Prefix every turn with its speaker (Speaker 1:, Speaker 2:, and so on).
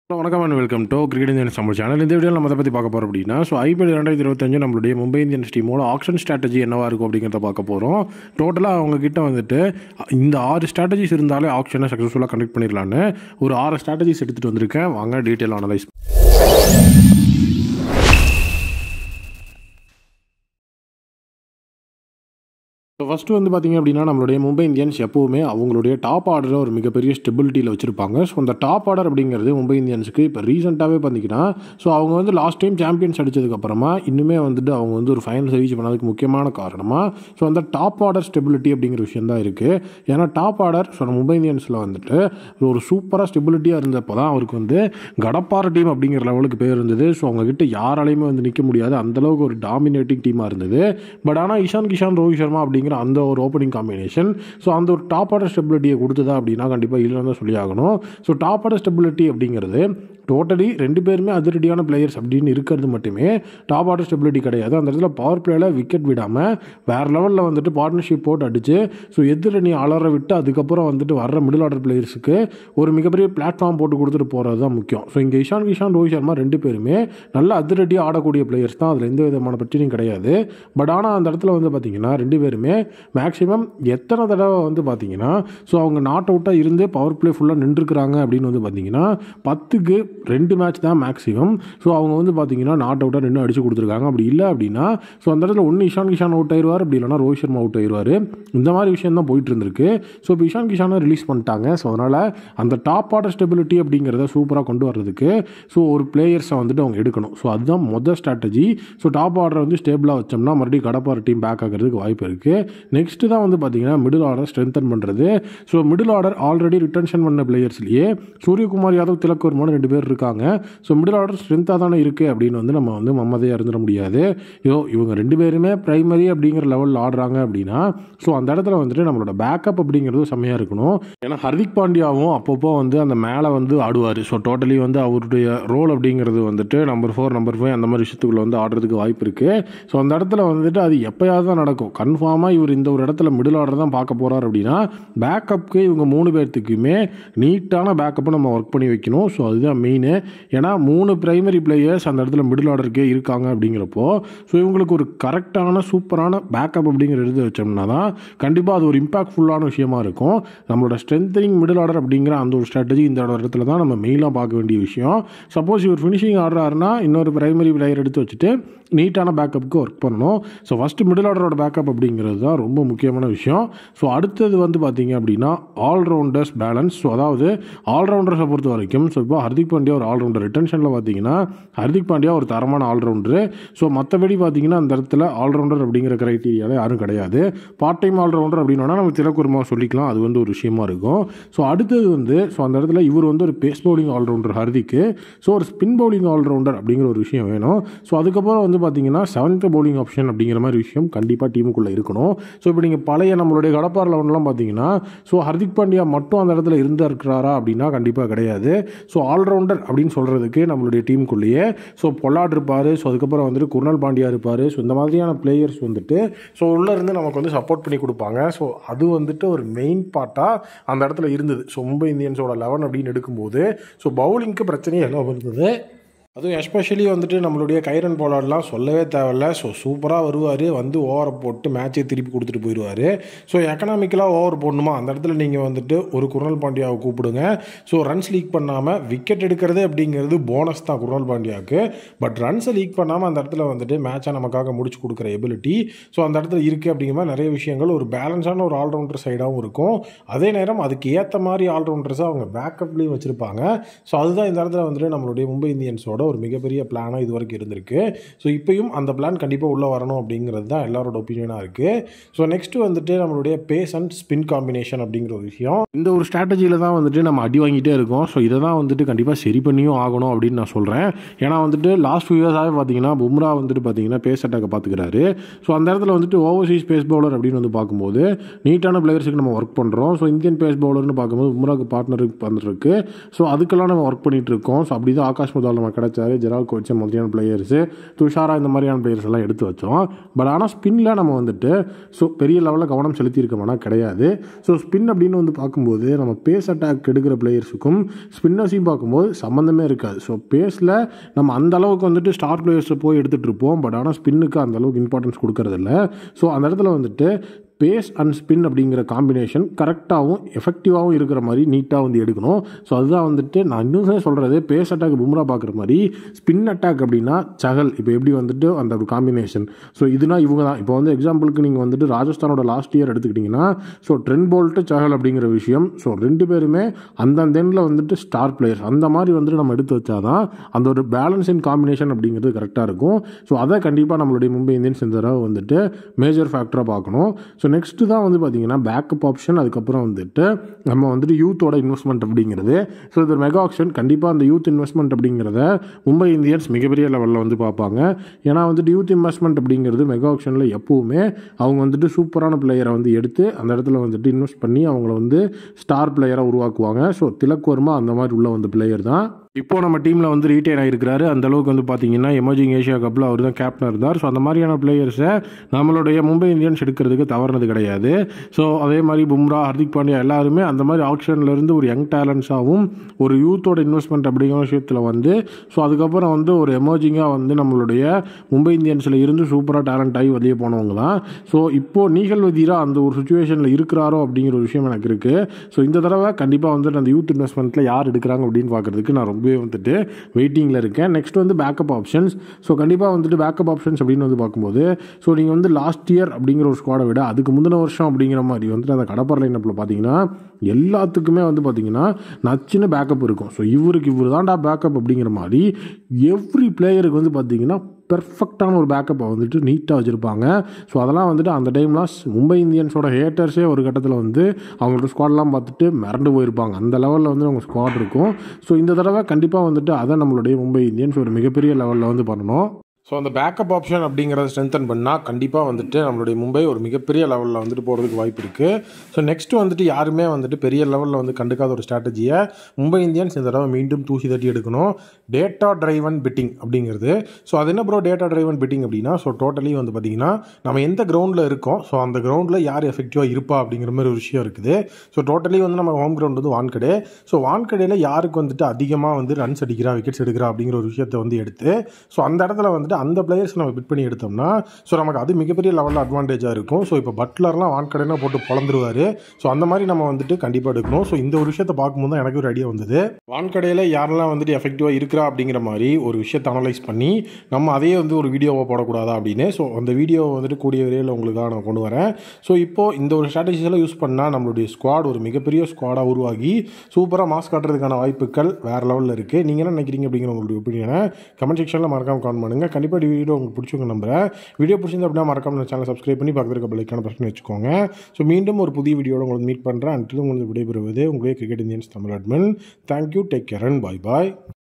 Speaker 1: hello வணக்கம் and welcome to cricket Indians நம்ம channel இந்த வீடியோவில் நம்ம அதை பற்றி பார்க்க போகிறோம் அப்படின்னா ஸோ ஐபிஎல் ரெண்டாயிரத்தி இருபத்தஞ்சு நம்மளுடைய மும்பை இந்தியன்ஸ் டீமோட ஆக்ஷன் ஸ்ட்ராட்டஜி என்னவா இருக்கும் அப்படிங்கிறத பார்க்க போகிறோம் டோட்டலாக அவங்க கிட்ட வந்துட்டு இந்த ஆறு ஸ்ட்ராட்டஜிஸ் இருந்தாலே ஆக்ஷனை சக்ஸஸ்ஃபுல்லாக கண்டக்ட் பண்ணிடலான்னு ஒரு ஆறு ஸ்ட்ராட்டஜிஸ் எடுத்துகிட்டு வந்திருக்கேன் வாங்க டீட்டெயில் அனலைஸ் ஸோ ஃபஸ்ட்டு வந்து பார்த்திங்க அப்படின்னா நம்மளுடைய மும்பை இந்தியன்ஸ் எப்போவுமே அவங்களுடைய டாப் ஆர்டரை ஒரு மிகப்பெரிய ஸ்டெபிலிட்டியில் வச்சுருப்பாங்க ஸோ அந்த டாப் ஆர்டர் அப்படிங்கிறது மும்பை இந்தியன்ஸுக்கு இப்போ ரீசெண்டாகவே பார்த்தீங்கன்னா ஸோ அவங்க வந்து லாஸ்ட் டைம் சாம்பியன்ஸ் அடித்ததுக்கப்புறமா இன்னுமே வந்துட்டு அவங்க வந்து ஒரு ஃபைனல்ஸ் ரீச் பண்ணதுக்கு முக்கியமான காரணமாக ஸோ அந்த டாப் ஆர்டர் ஸ்டெபிலிட்டி அப்படிங்கிற விஷயம் தான் இருக்குது ஏன்னா டாப் ஆர்டர் ஸோ மும்பை இந்தியன்ஸில் வந்துட்டு ஒரு சூப்பராக ஸ்டெபிலிட்டியாக இருந்தப்போ தான் அவருக்கு வந்து கடப்பார டீம் அப்படிங்கிற லெவலுக்கு பேர் இருந்தது ஸோ அவங்ககிட்ட யாராலையுமே வந்து நிற்க முடியாது அந்தளவுக்கு ஒரு டாமினேட்டிங் டீமாக இருந்தது பட் ஆனால் இஷான் கிஷான் ரோஹித் சர்மா அப்படிங்கிற அந்த ஒரு ஓப்பனிங் காம்பினேஷன் ஸோ அந்த ஒரு டாப் ஆர்டர் ஸ்டெபிலிட்டியை கொடுத்ததா அப்படின்னா கண்டிப்பாக இல்லைன்னு தான் சொல்லி ஆகணும் ஸோ டாப் ஆர்டர் ஸ்டெபிலிட்டி அப்படிங்கிறது டோட்டலி ரெண்டு பேருமே அதிரடியான பிளேயர்ஸ் அப்படின்னு இருக்கிறது மட்டுமே டாப் ஆர்டர் ஸ்டெபிலிட்டி கிடையாது அந்த இடத்துல பவர் பிளேயில் விக்கெட் விடாமல் வேறு லெவலில் வந்துட்டு பார்ட்னர்ஷிப் போட்டு அடித்து ஸோ எதிரணி அலற விட்டு அதுக்கப்புறம் வந்துட்டு வர்ற மிடில் ஆர்டர் பிளேயர்ஸுக்கு ஒரு மிகப்பெரிய பிளாட்ஃபார்ம் போட்டு கொடுத்துட்டு போகிறது தான் முக்கியம் ஸோ இங்கே இஷான் கிஷான் ரோஹித் சர்மா ரெண்டு பேருமே நல்ல அதிரடியாக ஆடக்கூடிய பிளேயர்ஸ் தான் அதில் எந்த விதமான பிரச்சனையும் கிடையாது பட் ஆனால் அந்த இடத்துல வந்து பார்த்தீங்கன்னா ரெண்டு பேருமே மேக்ஸிமம் எத்தனை தடவை வந்து பார்த்தீங்கன்னா ஸோ அவங்க நாட் அவுட்டாக இருந்து பவர் பிளே ஃபுல்லாக நின்றுருக்குறாங்க அப்படின்னு வந்து பார்த்தீங்கன்னா பத்துக்கு ரெண்டு மேட்ச் தான் மேக்ஸிமம் ஸோ அவங்க வந்து பார்த்தீங்கன்னா நாட் அவுட்டாக நின்று அடிச்சு கொடுத்துருக்காங்க அப்படி இல்லை அப்படின்னா ஸோ அந்த இடத்துல ஒன்று இஷான் கிஷான் அவுட் ஆயிடுவார் அப்படி இல்லைனா ரோஹித் சர்மா அவுட் ஆயிடுவார் இந்த மாதிரி விஷயம் தான் போயிட்டு இருந்திருக்கு ஸோ இப்போ இஷான் கிஷானை ரிலீஸ் பண்ணிட்டாங்க ஸோ அதனால் அந்த டாப் ஆர்டர் ஸ்டெபிலிட்டி அப்படிங்கிறத சூப்பராக கொண்டு வர்றதுக்கு ஸோ ஒரு பிளேயர்ஸை வந்துட்டு அவங்க எடுக்கணும் ஸோ அதுதான் மொதல் ஸ்ட்ராட்டஜி ஸோ டாப் ஆர்டரை வந்து ஸ்டேபிளாக வச்சோம்னா மறுபடியும் கடப்பார டீம் பேக் ஆகிறதுக்கு வாய்ப்பு இருக்குது நெக்ஸ்ட்டு தான் வந்து பார்த்தீங்கன்னா மிடில் ஆர்டர் ஸ்ட்ரென்தன் பண்ணுறது so middle order already retention பண்ண பிளேயர்ஸ்லேயே சூரியகுமார் யாதவ் திலக் வர்மான்னு ரெண்டு பேர் இருக்காங்க ஸோ மிடில் ஆர்டர் ஸ்ட்ரென்த்தாக தானே இருக்குது அப்படின்னு வந்து நம்ம வந்து மம்மதையாக இருந்துட முடியாது யோ இவங்க ரெண்டு பேருமே ப்ரைமரி அப்படிங்கிற லெவலில் ஆடுறாங்க அப்படின்னா ஸோ அந்த இடத்துல வந்துட்டு நம்மளோட பேக்கப் அப்படிங்கிறது செம்மையாக இருக்கணும் ஏன்னா ஹர்திக் பாண்டியாவும் அப்பப்போ வந்து அந்த மேலே வந்து ஆடுவார் ஸோ டோட்டலி வந்து அவருடைய ரோல் அப்படிங்கிறது வந்துட்டு நம்பர் ஃபோர் நம்பர் ஃபைவ் அந்த மாதிரி விஷயத்துக்குள்ள வந்து ஆடுறதுக்கு வாய்ப்பு இருக்குது ஸோ அந்த இடத்துல வந்துட்டு அது எப்போயாவது தான் நடக்கும் கன்ஃபார்மாக இவர் இந்த ஒரு இடத்துல மிடில் ஆர்டர் தான் பார்க்க போகிறார் அப்படின்னா பேக்கப்புக்கு இவங்க மூணு பேர்த்துக்குமே நீட்டான பேக்கப்பை நம்ம ஒர்க் பண்ணி வைக்கணும் ஸோ அதுதான் மெயின் ஏன்னா மூணு பிரைமரி பிளேயர்ஸ் அந்த இடத்துல மிடில் ஆர்டருக்கே இருக்காங்க அப்படிங்கிறப்போ ஸோ இவங்களுக்கு ஒரு கரெக்டான சூப்பரான பேக்கப் அப்படிங்கிற எழுதி வச்சோம்னா தான் கண்டிப்பாக அது ஒரு இம்பாக்ட்ஃபுல்லான விஷயமா இருக்கும் நம்மளோட ஸ்ட்ரென்தனிங் மிடில் ஆர்டர் அப்படிங்கிற அந்த ஒரு ஸ்ட்ராட்டஜி இந்த இடத்துல தான் நம்ம மெயினாக பார்க்க வேண்டிய விஷயம் சப்போஸ் இவர் ஃபினிஷிங் ஆடுறாருன்னா இன்னொரு பிரைமரி பிளேயர் எடுத்து வச்சுட்டு நீட்டான பேக்கப்புக்கு ஒர்க் பண்ணணும் ஸோ ஃபஸ்ட்டு மிடில் ஆர்டரோட பேக்கப் அப்படிங்கிறது தான் ரொம்ப முக்கியமான விஷயம் ஸோ அடுத்தது வந்து பார்த்தீங்க அப்படின்னா ஆல்ரவுண்டர்ஸ் பேலன்ஸ் ஸோ அதாவது ஆல்ரவுண்டர்ஸை பொறுத்த வரைக்கும் ஸோ இப்போ ஹர்திக் பாண்டியா ஒரு ஆல்ரவுண்டர் ரிட்டன்ஷனில் பார்த்தீங்கன்னா ஹர்திக் பாண்டியா ஒரு தரமான ஆல்ரவுண்டரு ஸோ மற்றபடி பார்த்தீங்கன்னா அந்த இடத்துல ஆல்ரவுண்டர் அப்படிங்கிற கிரைட்டீரியாவில் யாரும் கிடையாது பார்ட் டைம் ஆல்ரவுண்டர் அப்படின்னா நம்ம திலக்குருமா சொல்லிக்கலாம் அது வந்து ஒரு விஷயமா இருக்கும் ஸோ அடுத்தது வந்து ஸோ அந்த இடத்துல இவர் வந்து ஒரு pace bowling allrounder Hardik so ஒரு ஸ்பின் பவுலிங் ஆல்ரவுண்டர் அப்படிங்கிற ஒரு விஷயம் வேணும் ஸோ அதுக்கப்புறம் வந்து பார்த்தீங்கன்னா செவன்த் பவுலிங் ஆப்ஷன் அப்படிங்கிற மாதிரி விஷயம் கண்டிப்பாக டீமுக்குள்ளே இருக்கணும் ஸோ இப்போ நீங்கள் பழைய நம்மளுடைய கடப்பார் லெவன்லாம் பார்த்தீங்கன்னா ஸோ ஹர்திக் பாண்டியா மட்டும் அந்த இடத்துல இருந்தா இருக்கிறாரா அப்படின்னா கண்டிப்பாக கிடையாது ஸோ ஆல்ரவுண்டர் அப்படின்னு சொல்கிறதுக்கு நம்மளுடைய டீமுக்குள்ளேயே ஸோ பொல்லாட் இருப்பார் ஸோ அதுக்கப்புறம் வந்துட்டு குர்னல் பாண்டியா இருப்பார் ஸோ இந்த மாதிரியான பிளேயர்ஸ் வந்துட்டு ஸோ உள்ளே இருந்து நமக்கு வந்து சப்போர்ட் பண்ணி கொடுப்பாங்க ஸோ அது வந்துட்டு ஒரு மெயின் பார்ட்டாக அந்த இடத்துல இருந்தது ஸோ மும்பை இந்தியன்ஸோட லெவன் அப்படின்னு எடுக்கும்போது ஸோ பவுலிங்க்கு பிரச்சனையே எல்லாம் இருந்தது அதுவும் எஸ்பெஷலி வந்துட்டு நம்மளுடைய கைரன் போலாட்லாம் சொல்லவே தேவையில்ல ஸோ சூப்பராக வருவார் வந்து ஓவரை போட்டு மேட்சை திருப்பி கொடுத்துட்டு போயிடுவார் ஸோ எக்கனாமிக்கலாக ஓவர் போடணுமா அந்த இடத்துல நீங்கள் வந்துட்டு ஒரு குருணல் பாண்டியாவை கூப்பிடுங்க ஸோ ரன்ஸ் லீக் பண்ணாமல் விக்கெட் எடுக்கிறது அப்படிங்கிறது போனஸ் தான் குருணல் பாண்டியாவுக்கு பட் ரன்ஸை லீக் பண்ணாமல் அந்த இடத்துல வந்துட்டு மேட்சை நமக்காக முடிச்சு கொடுக்குற எபிலிட்டி ஸோ அந்த இடத்துல இருக்குது அப்படிங்கிற மாதிரி நிறைய விஷயங்கள் ஒரு பேலன்ஸான ஒரு ஆல்ரவுண்டர் சைடாகவும் இருக்கும் அதே நேரம் அதுக்கு ஏற்ற மாதிரி ஆல்ரவுண்டர்ஸை அவங்க பேக்கப்லேயும் வச்சுருப்பாங்க ஸோ அதுதான் இந்த இடத்துல வந்துட்டு நம்மளுடைய மும்பை இந்தியன்ஸோட ஒரு மிகப்பெரிய பிளானாக இது வரைக்கும் இருந்திருக்கு ஸோ இப்பயும் அந்த பிளான் கண்டிப்பாக உள்ளே வரணும் அப்படிங்கிறது தான் எல்லாரோட ஒப்பீனியனாக இருக்குது ஸோ நெக்ஸ்ட்டு வந்துட்டு நம்மளுடைய பேஸ் அண்ட் ஸ்பின் காம்பினேஷன் அப்படிங்கிற ஒரு விஷயம் இந்த ஒரு ஸ்ட்ராட்டஜியில் தான் வந்துட்டு நம்ம அடி வாங்கிட்டே இருக்கோம் ஸோ இதை தான் வந்துட்டு கண்டிப்பாக சரி பண்ணியும் ஆகணும் அப்படின்னு நான் சொல்கிறேன் ஏன்னா வந்துட்டு லாஸ்ட் ஃபியூ இயர்ஸாகவே பார்த்தீங்கன்னா பும்ரா வந்துட்டு பார்த்தீங்கன்னா பேஸ் அட்டாக்கை பார்த்துக்கிறாரு ஸோ அந்த இடத்துல வந்துட்டு ஓவர்சீஸ் பேஸ் பவுலர் அப்படின்னு வந்து பார்க்கும்போது நீட்டான பிளேயர்ஸுக்கு நம்ம ஒர்க் பண்ணுறோம் ஸோ இந்தியன் பேஸ் பவுலர்னு பார்க்கும்போது பும்ராக்கு பார்ட்னருக்கு வந்துருக்கு ஸோ அதுக்கெல்லாம் நம்ம ஒர்க் பண்ணிகிட்டு இருக்கோம் ஸோ அப்படி தான் ஆகாஷ் முதல் நம்ம கிடச்ச வச்சார் ஜெரால் கோச் மாதிரியான பிளேயர்ஸு துஷாரா இந்த மாதிரியான பிளேயர்ஸ் எல்லாம் எடுத்து வச்சோம் பட் ஆனால் ஸ்பின்னில் நம்ம வந்துட்டு ஸோ பெரிய லெவலில் கவனம் செலுத்தியிருக்கோம்னா கிடையாது ஸோ ஸ்பின் அப்படின்னு வந்து பார்க்கும்போது நம்ம பேஸ் அட்டாக் எடுக்கிற பிளேயர்ஸுக்கும் ஸ்பின்னர்ஸையும் பார்க்கும்போது சம்மந்தமே இருக்காது ஸோ பேஸில் நம்ம அந்த அளவுக்கு வந்துட்டு ஸ்டார் பிளேயர்ஸை போய் எடுத்துகிட்டு இருப்போம் பட் ஆனால் ஸ்பின்னுக்கு அந்த அளவுக்கு இம்பார்ட்டன்ஸ் கொடுக்கறதில்ல ஸோ அந்த இடத்துல வந்துட்டு பேஸ் அண்ட் ஸ்பின் அப்படிங்கிற காம்பினேஷன் கரெக்டாகவும் எஃபெக்டிவாகவும் இருக்கிற மாதிரி நீட்டாக வந்து எடுக்கணும் ஸோ அதுதான் வந்துட்டு நான் இன்னும் சொல்கிறது பேஸ் அட்டாக் பும்ரா பார்க்குற மாதிரி ஸ்பின் அட்டாக் அப்படின்னா சகல் இப்போ எப்படி வந்துட்டு அந்த ஒரு காம்பினேஷன் ஸோ இதுனா இவங்க தான் இப்போ வந்து எக்ஸாம்பிளுக்கு நீங்கள் வந்துட்டு ராஜஸ்தானோட லாஸ்ட் இயர் எடுத்துக்கிட்டிங்கன்னா ஸோ ட்ரென் போல்ட்டு சஹல் அப்படிங்கிற விஷயம் ஸோ ரெண்டு பேருமே அந்தந்த எண்டில் வந்துட்டு ஸ்டார் பிளேயர்ஸ் அந்த மாதிரி வந்துட்டு நம்ம எடுத்து வச்சாதான் அந்த ஒரு பேலன்ஸ் இன் காம்பினேஷன் அப்படிங்கிறது கரெக்டாக இருக்கும் ஸோ அதை கண்டிப்பாக நம்மளுடைய மும்பை இந்தியன்ஸ் இந்த தடவை வந்துட்டு மேஜர் ஃபேக்டராக பார்க்கணும் ஸோ நெக்ஸ்ட்டு தான் வந்து பார்த்தீங்கன்னா பேக்கப் ஆப்ஷன் அதுக்கப்புறம் வந்துட்டு நம்ம வந்துட்டு யூத்தோட இன்வெஸ்ட்மெண்ட் அப்படிங்கிறது ஸோ இது ஒரு மெகா ஆப்ஷன் கண்டிப்பாக அந்த யூத் இன்வெஸ்ட்மெண்ட் அப்படிங்கிறத மும்பை இந்தியன்ஸ் மிகப்பெரிய லெவலில் வந்து பார்ப்பாங்க ஏன்னா வந்துட்டு யூத் இன்வெஸ்ட்மெண்ட் அப்படிங்கிறது மெகா ஆப்ஷனில் எப்போவுமே அவங்க வந்துட்டு சூப்பரான பிளேயரை வந்து எடுத்து அந்த இடத்துல வந்துட்டு இன்வெஸ்ட் பண்ணி அவங்கள வந்து ஸ்டார் பிளேயராக உருவாக்குவாங்க ஸோ திலக் வர்மா அந்த மாதிரி உள்ள வந்த பிளேயர் தான் இப்போ நம்ம டீமில் வந்து ரீட்டைன் ஆகிருக்கிறாரு அந்த அளவுக்கு வந்து பார்த்தீங்கன்னா எமர்ஜிங் ஏஷியா கப்பில் அவர் தான் கேப்டனாக இருந்தார் ஸோ அந்த மாதிரியான பிளேயர்ஸை நம்மளுடைய மும்பை இந்தியன்ஸ் எடுக்கிறதுக்கு தவறுனது கிடையாது ஸோ அதே மாதிரி பும்ரா ஹர்திக் பாண்டியா எல்லாருமே அந்த மாதிரி ஆப்ஷன்ல இருந்து ஒரு யங் டேலண்ட்ஸாகவும் ஒரு யூத்தோட இன்வெஸ்ட்மெண்ட் அப்படிங்கிற விஷயத்தில் வந்து ஸோ அதுக்கப்புறம் வந்து ஒரு எமர்ஜிங்காக வந்து நம்மளுடைய மும்பை இந்தியன்ஸில் இருந்து சூப்பராக டேலண்ட் ஆகி வெளியே போனவங்க தான் ஸோ இப்போது நீகல் வதீரா அந்த ஒரு சுச்சுவேஷனில் இருக்கிறாரோ அப்படிங்கிற ஒரு விஷயம் எனக்கு இருக்குது ஸோ இந்த தடவை கண்டிப்பாக வந்துட்டு அந்த யூத் இன்வெஸ்ட்மெண்ட்டில் யார் எடுக்கிறாங்க அப்படின்னு பார்க்குறதுக்கு நான் ரொம்பவே வந்துட்டு வெயிட்டிங்கில் இருக்கேன் நெக்ஸ்ட் வந்து பேக்கப் ஆப்ஷன்ஸ் ஸோ கண்டிப்பாக வந்துட்டு பேக்கப் ஆப்ஷன்ஸ் அப்படின்னு வந்து பார்க்கும்போது ஸோ நீங்கள் வந்து லாஸ்ட் இயர் அப்படிங்கிற ஒரு ஸ்குவாடை விட அதுக்கு முந்தின வருஷம் அப்படிங்கிற மாதிரி வந்துட்டு அந்த கடப்பர் லைனப்பில் பார்த்தீங்கன்னா எல்லாத்துக்குமே வந்து பார்த்தீங்கன்னா நச்சுன்னு பேக்கப் இருக்கும் ஸோ இவருக்கு இவர் தான்டா பேக்கப் அப்படிங்கிற மாதிரி எவ்ரி பிளேயருக்கு வந்து பார்த்தீங்கன்னா பெர்ஃபெக்டான ஒரு பேக்கப்பை வந்துட்டு நீட்டாக வச்சுருப்பாங்க ஸோ அதெல்லாம் வந்துட்டு அந்த டைம்லாம் மும்பை இந்தியன்ஸோட ஹேட்டர்ஸே ஒரு கட்டத்தில் வந்து அவங்களோட ஸ்குவாட்லாம் பார்த்துட்டு மிரண்டு போயிருப்பாங்க அந்த லெவலில் வந்து அவங்க ஸ்குவாட் இருக்கும் ஸோ இந்த தடவை கண்டிப்பாக வந்துட்டு அதை நம்மளுடைய மும்பை இந்தியன்ஸ் ஒரு மிகப்பெரிய லெவலில் வந்து பண்ணணும் ஸோ அந்த பேக்கப் ஆப்ஷன் அப்படிங்கிறத ஸ்ட்ரென்தன் பண்ணால் கண்டிப்பாக வந்துட்டு நம்மளுடைய மும்பை ஒரு மிகப்பெரிய லெவலில் வந்துட்டு போகிறதுக்கு வாய்ப்பு இருக்குது ஸோ நெக்ஸ்ட்டு வந்துட்டு யாருமே வந்துட்டு பெரிய லெவலில் வந்து கண்டுக்காத ஒரு ஸ்ட்ராட்டஜியை மும்பை இந்தியன்ஸ் இந்த தடவை மீண்டும் தூசி தட்டி எடுக்கணும் டேட்டா டிரைவன் பிட்டிங் அப்படிங்கிறது ஸோ அது என்ன ப்ரோ டேட்டா டிரைவன் பிட்டிங் அப்படின்னா ஸோ டோட்டலி வந்து பார்த்திங்கன்னா நம்ம எந்த கிரவுண்டில் இருக்கோம் ஸோ அந்த கிரவுண்டில் யார் எஃபெக்டிவாக இருப்பா அப்படிங்கிற மாதிரி ஒரு விஷயம் இருக்குது ஸோ டோட்டலி வந்து நம்ம ஹோம் கிரவுண்ட் வந்து வான்கடே ஸோ வான்கடையில் யாருக்கு வந்துட்டு அதிகமாக வந்து ரன்ஸ் அடிக்கிறா விக்கெட்ஸ் எடுக்கிறா அப்படிங்கிற ஒரு விஷயத்தை வந்து எடுத்து ஸோ அந்த இடத்துல வந்துட்டு அந்த பிளேயர்ஸ் நம்ம பிட் பண்ணி எடுத்தோம்னா ஸோ நமக்கு அது மிகப்பெரிய லெவலில் அட்வான்டேஜாக இருக்கும் ஸோ இப்போ பட்லர்லாம் வான்கடைனா போட்டு பொழந்துருவார் ஸோ அந்த மாதிரி நம்ம வந்துட்டு கண்டிப்பாக எடுக்கணும் ஸோ இந்த ஒரு விஷயத்தை பார்க்கும்போது தான் எனக்கு ஒரு ஐடியா வந்தது வான்கடையில் யாரெல்லாம் வந்துட்டு எஃபெக்டிவாக இருக்கிறா அப்படிங்கிற மாதிரி ஒரு விஷயத்தை அனலைஸ் பண்ணி நம்ம அதையே வந்து ஒரு வீடியோவை போடக்கூடாதா அப்படின்னு ஸோ அந்த வீடியோவை வந்துட்டு கூடிய விரைவில் உங்களுக்காக நான் கொண்டு வரேன் ஸோ இப்போது இந்த ஒரு ஸ்ட்ராட்டஜிஸ் எல்லாம் யூஸ் பண்ணால் நம்மளுடைய ஸ்குவாட் ஒரு மிகப்பெரிய ஸ்குவாடாக உருவாகி சூப்பராக மாஸ் காட்டுறதுக்கான வாய்ப்புகள் வேறு லெவலில் இருக்குது நீங்கள் என்ன நினைக்கிறீங்க அப்படிங்கிற உங்களுடைய ஒப்பீனியனை கமெண்ட் செக்ஷனில் மறக்காம கமெண்ட் பண்ணுங்கள் கண்டிப்பாக இந்த வீடியோ உங்களுக்கு பிடிச்சிருங்க நம்புறேன் வீடியோ பிடிச்சிருந்தா அப்படின்னா மறக்காம இந்த சேனல் சப்ஸ்கிரைப் பண்ணி பக்கத்தில் இருக்க பெல்லைக்கான பிரச்சனை வச்சுக்கோங்க ஸோ மீண்டும் ஒரு புதிய வீடியோட உங்களுக்கு மீட் பண்ணுறேன் அன்றிலும் உங்களுக்கு விடைபெறுவது உங்களுடைய cricket Indians Tamil admin thank you take care and bye bye